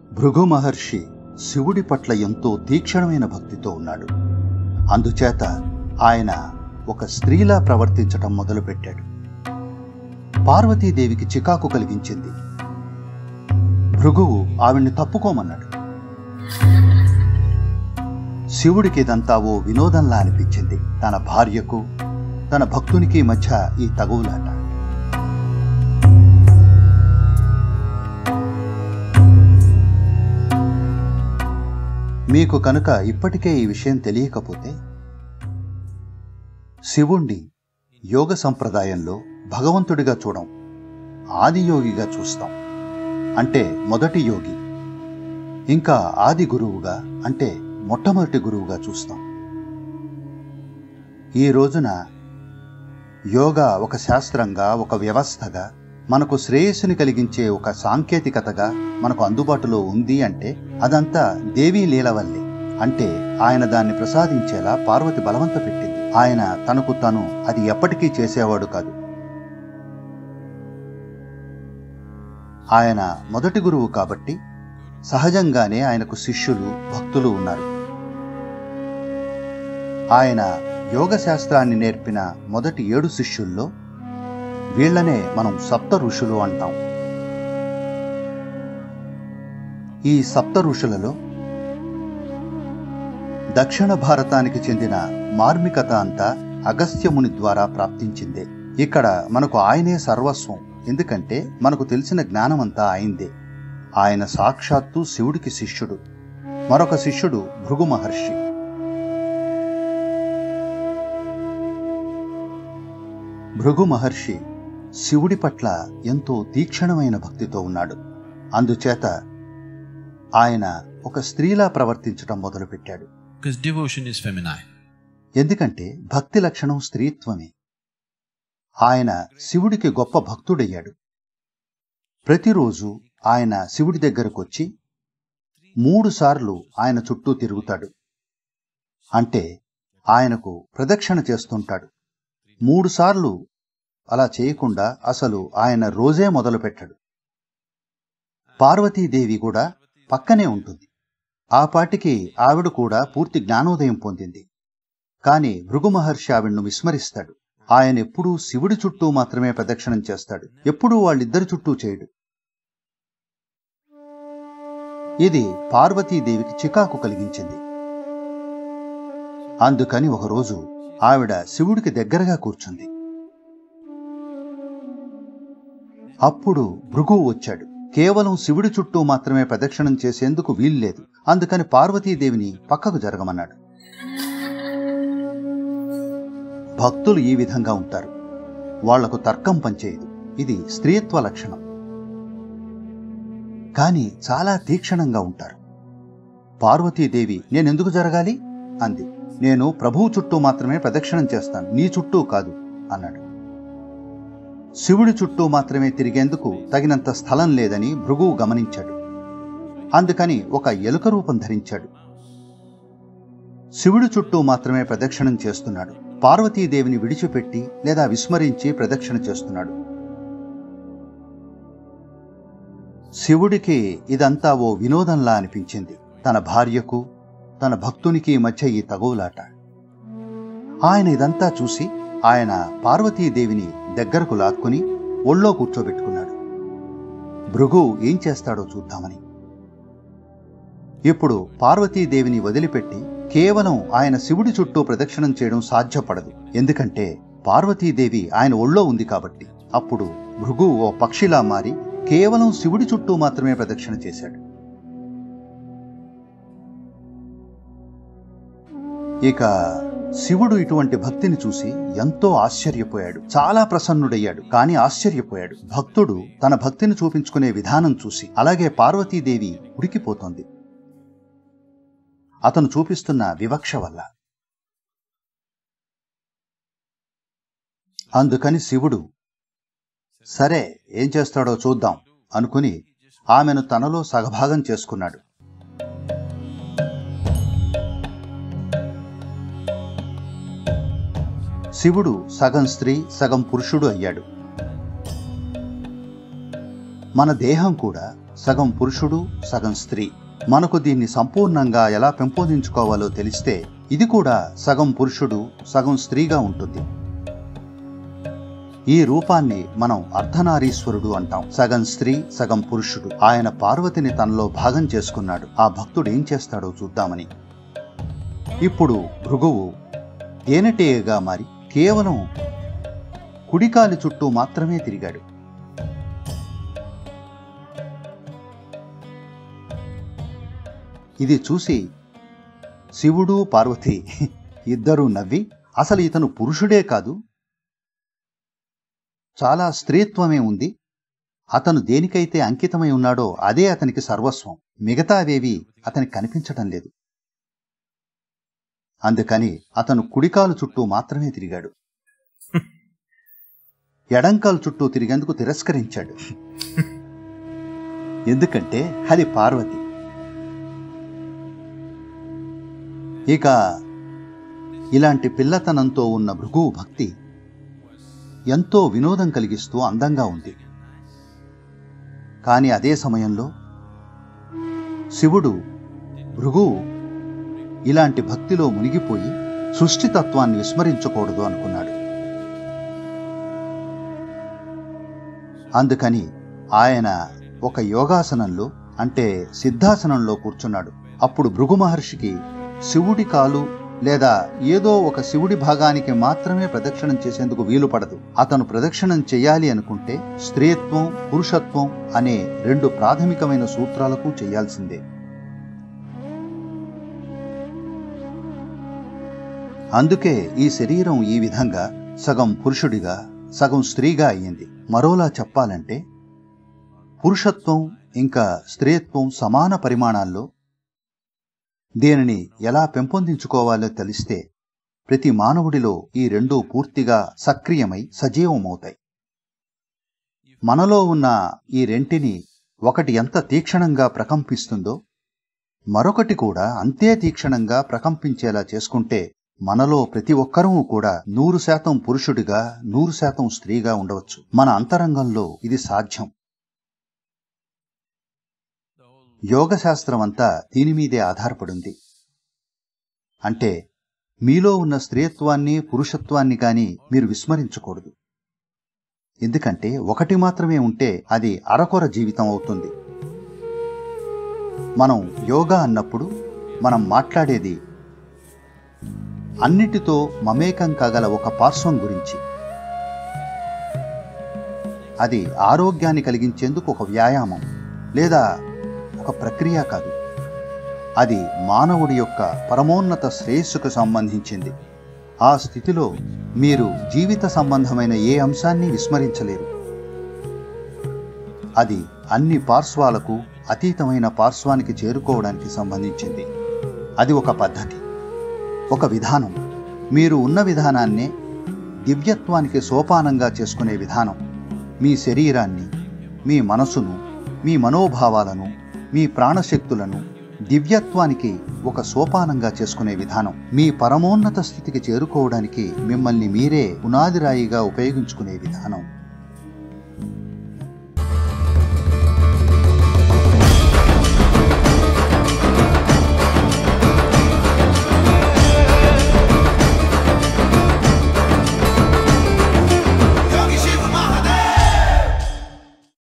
భృగు మహర్షి శివుడి పట్ల ఎంతో తీక్షణమైన భక్తితో ఉన్నాడు అందుచేత ఆయన ఒక స్త్రీలా ప్రవర్తించటం మొదలుపెట్టాడు పార్వతీదేవికి చికాకు కలిగించింది భృగువు ఆవిడ్ని తప్పుకోమన్నాడు శివుడికి ఇదంతా ఓ వినోదంలా అనిపించింది తన భార్యకు తన భక్తునికి మధ్య ఈ తగువులాట మీకు కనుక ఇప్పటికే ఈ విషయం తెలియకపోతే శివుణ్ణి యోగ సంప్రదాయంలో భగవంతుడిగా చూడం ఆదియోగిగా చూస్తాం అంటే మొదటి యోగి ఇంకా ఆది గురువుగా అంటే మొట్టమొదటి గురువుగా చూస్తాం ఈ రోజున యోగా ఒక శాస్త్రంగా ఒక వ్యవస్థగా మనకు శ్రేయస్సుని కలిగించే ఒక సాంకేతికతగా మనకు అందుబాటులో ఉంది అంటే అదంతా దేవీ లీల వల్లే అంటే ఆయన దాన్ని ప్రసాదించేలా పార్వతి బలవంత పెట్టింది ఆయన తనకు తను అది ఎప్పటికీ చేసేవాడు కాదు ఆయన మొదటి గురువు కాబట్టి సహజంగానే ఆయనకు శిష్యులు భక్తులు ఉన్నారు ఆయన యోగ శాస్త్రాన్ని నేర్పిన మొదటి ఏడు శిష్యుల్లో వీళ్లనే మనం సప్త ఋషులు అంటాం ఈ సప్త ఋషులలో దక్షిణ భారతానికి చెందిన మార్మికత అంతా అగస్త్యముని ద్వారా ప్రాప్తించిందే ఇక్కడ మనకు ఆయనే సర్వస్వం ఎందుకంటే మనకు తెలిసిన జ్ఞానమంతా ఆయనదే ఆయన సాక్షాత్తు శివుడికి శిష్యుడు మరొక శిష్యుడు భృగు మహర్షి భృగు మహర్షి శివుడి పట్ల ఎంతో తీక్షణమైన భక్తితో ఉన్నాడు అందుచేత ఆయన ఒక స్త్రీలా ప్రవర్తించటం మొదలుపెట్టాడు Because devotion is feminine. ఎందుకంటే భక్తి లక్షణం స్త్రీత్వమే ఆయన శివుడికి గొప్ప భక్తుడయ్యాడు ప్రతిరోజు ఆయన శివుడి దగ్గరకొచ్చి మూడుసార్లు ఆయన చుట్టూ తిరుగుతాడు అంటే ఆయనకు ప్రదక్షిణ చేస్తుంటాడు మూడుసార్లు అలా చేయకుండా అసలు ఆయన రోజే మొదలుపెట్టాడు పార్వతీదేవి కూడా పక్కనే ఉంటుంది ఆ పాటికి ఆవిడ కూడా పూర్తి జ్ఞానోదయం పొందింది కాని భృగు మహర్షి ఆవిడ్ను విస్మరిస్తాడు ఆయన ఎప్పుడూ శివుడి చుట్టూ మాత్రమే ప్రదక్షిణం చేస్తాడు ఎప్పుడూ వాళ్ళిద్దరి చుట్టూ చేయడు ఇది పార్వతీదేవికి చికాకు కలిగించింది అందుకని ఒకరోజు ఆవిడ శివుడికి దగ్గరగా కూర్చుంది అప్పుడు భృగువు వచ్చాడు కేవలం శివుడి చుట్టూ మాత్రమే ప్రదక్షిణం చేసేందుకు వీల్లేదు అందుకని పార్వతీదేవిని పక్కకు జరగమన్నాడు భక్తులు ఈ విధంగా ఉంటారు వాళ్లకు తర్కం పనిచేయదు ఇది స్త్రీత్వ లక్షణం కాని చాలా తీక్షణంగా ఉంటారు పార్వతీదేవి నేనెందుకు జరగాలి అంది నేను ప్రభువు చుట్టూ మాత్రమే ప్రదక్షిణం చేస్తాను నీ చుట్టూ కాదు అన్నాడు శివుడి చుట్టూ మాత్రమే తిరిగేందుకు తగినంత స్థలం లేదని భృగువు గమనించాడు అందుకని ఒక ఎలుక రూపం ధరించాడు శివుడి చుట్టూ మాత్రమే ప్రదక్షిణం చేస్తున్నాడు పార్వతీదేవిని విడిచిపెట్టి లేదా విస్మరించి ప్రదక్షిణ చేస్తున్నాడు శివుడికి ఇదంతా ఓ వినోదంలా అనిపించింది తన భార్యకు తన భక్తునికి మధ్య ఈ తగువులాట ఆయన ఇదంతా చూసి ఆయన పార్వతీదేవిని దగ్గరకు లాక్కుని ఒళ్ళో కూర్చోబెట్టుకున్నాడు భృగు ఏం చేస్తాడో చూద్దామని ఇప్పుడు పార్వతీదేవిని వదిలిపెట్టి కేవలం ఆయన శివుడి చుట్టూ ప్రదక్షిణం చేయడం సాధ్యపడదు ఎందుకంటే పార్వతీదేవి ఆయన ఒళ్ళో ఉంది కాబట్టి అప్పుడు భృగు ఓ పక్షిలా మారి కేవలం శివుడి చుట్టూ మాత్రమే ప్రదక్షిణ చేశాడు ఇక శివుడు ఇటువంటి భక్తిని చూసి ఎంతో ఆశ్చర్యపోయాడు చాలా ప్రసన్నుడయ్యాడు కానీ ఆశ్చర్యపోయాడు భక్తుడు తన భక్తిని చూపించుకునే విధానం చూసి అలాగే పార్వతీదేవి ఉడికిపోతోంది అతను చూపిస్తున్న వివక్ష వల్ల అందుకని శివుడు సరే ఏం చేస్తాడో చూద్దాం అనుకుని ఆమెను తనలో సగభాగం చేసుకున్నాడు శివుడు సగం స్త్రీ సగం పురుషుడు అయ్యాడు మన దేహం కూడా సగం పురుషుడు సగం స్త్రీ మనకు దీన్ని సంపూర్ణంగా ఎలా పెంపొందించుకోవాలో తెలిస్తే ఇది కూడా సగం పురుషుడు సగం స్త్రీగా ఉంటుంది ఈ రూపాన్ని మనం అర్ధనారీశ్వరుడు అంటాం సగం స్త్రీ సగం పురుషుడు ఆయన పార్వతిని తనలో భాగం చేసుకున్నాడు ఆ భక్తుడు ఏం చేస్తాడో చూద్దామని ఇప్పుడు భృగువు తేనెటీగగా మారి కేవలం కుడికాలి చుట్టూ మాత్రమే తిరిగాడు ఇది చూసి శివుడు పార్వతి ఇద్దరూ నవ్వి అసలు ఇతను పురుషుడే కాదు చాలా స్త్రీత్వమే ఉంది అతను దేనికైతే అంకితమై ఉన్నాడో అదే అతనికి సర్వస్వం మిగతావేవి అతనికి కనిపించటం లేదు అందుకని అతను కుడికాలు చుట్టూ మాత్రమే తిరిగాడు ఎడంకాలు చుట్టూ తిరిగేందుకు తిరస్కరించాడు ఎందుకంటే అది పార్వతి ఇక ఇలాంటి పిల్లతనంతో ఉన్న భృగువు భక్తి ఎంతో వినోదం కలిగిస్తూ అందంగా ఉంది కాని అదే సమయంలో శివుడు భృగువు ఇలాంటి భక్తిలో మునిగిపోయి సృష్టితత్వాన్ని విస్మరించకూడదు అనుకున్నాడు అందుకని ఆయన ఒక యోగాసనంలో అంటే సిద్ధాసనంలో కూర్చున్నాడు అప్పుడు భృగు మహర్షికి శివుడి కాలు లేదా ఏదో ఒక శివుడి భాగానికి మాత్రమే ప్రదక్షిణం చేసేందుకు వీలు పడదు అతను ప్రదక్షిణం చేయాలి అనుకుంటే స్త్రీత్వం పురుషత్వం అనే రెండు ప్రాథమికమైన సూత్రాలకు చేయాల్సిందే అందుకే ఈ శరీరం ఈ విధంగా సగం పురుషుడిగా సగం స్త్రీగా అయ్యింది మరోలా చెప్పాలంటే పురుషత్వం ఇంకా స్త్రీత్వం సమాన పరిమాణాల్లో దీనిని ఎలా పెంపొందించుకోవాలో తెలిస్తే ప్రతి మానవుడిలో ఈ రెండూ పూర్తిగా సక్రియమై సజీవమవుతాయి మనలో ఉన్న ఈ రెంటిని ఒకటి ఎంత తీక్షణంగా ప్రకంపిస్తుందో మరొకటి కూడా అంతే తీక్షణంగా ప్రకంపించేలా చేసుకుంటే మనలో ప్రతి ఒక్కరూ కూడా నూరు శాతం పురుషుడిగా నూరు శాతం స్త్రీగా ఉండవచ్చు మన అంతరంగంలో ఇది సాధ్యం యోగ శాస్త్రం అంతా దీని మీదే ఆధారపడింది అంటే మీలో ఉన్న స్త్రీత్వాన్ని పురుషత్వాన్ని కానీ మీరు విస్మరించకూడదు ఎందుకంటే ఒకటి మాత్రమే ఉంటే అది అరకొర జీవితం అవుతుంది మనం యోగా అన్నప్పుడు మనం మాట్లాడేది అన్నిటితో మమేకం కాగల ఒక పార్శ్వం గురించి అది ఆరోగ్యాన్ని కలిగించేందుకు ఒక వ్యాయామం లేదా ఒక ప్రక్రియ కాదు అది మానవుడి యొక్క పరమోన్నత శ్రేయస్సుకు సంబంధించింది ఆ స్థితిలో మీరు జీవిత సంబంధమైన ఏ అంశాన్ని విస్మరించలేరు అది అన్ని పార్శ్వాలకు అతీతమైన పార్శ్వానికి చేరుకోవడానికి సంబంధించింది అది ఒక పద్ధతి ఒక విధానం మీరు ఉన్న విధానాన్నే దివ్యత్వానికి సోపానంగా చేసుకునే విధానం మీ శరీరాన్ని మీ మనసును మీ మనోభావాలను మీ ప్రాణశక్తులను దివ్యత్వానికి ఒక సోపానంగా చేసుకునే విధానం మీ పరమోన్నత స్థితికి చేరుకోవడానికి మిమ్మల్ని మీరే పునాదిరాయిగా ఉపయోగించుకునే విధానం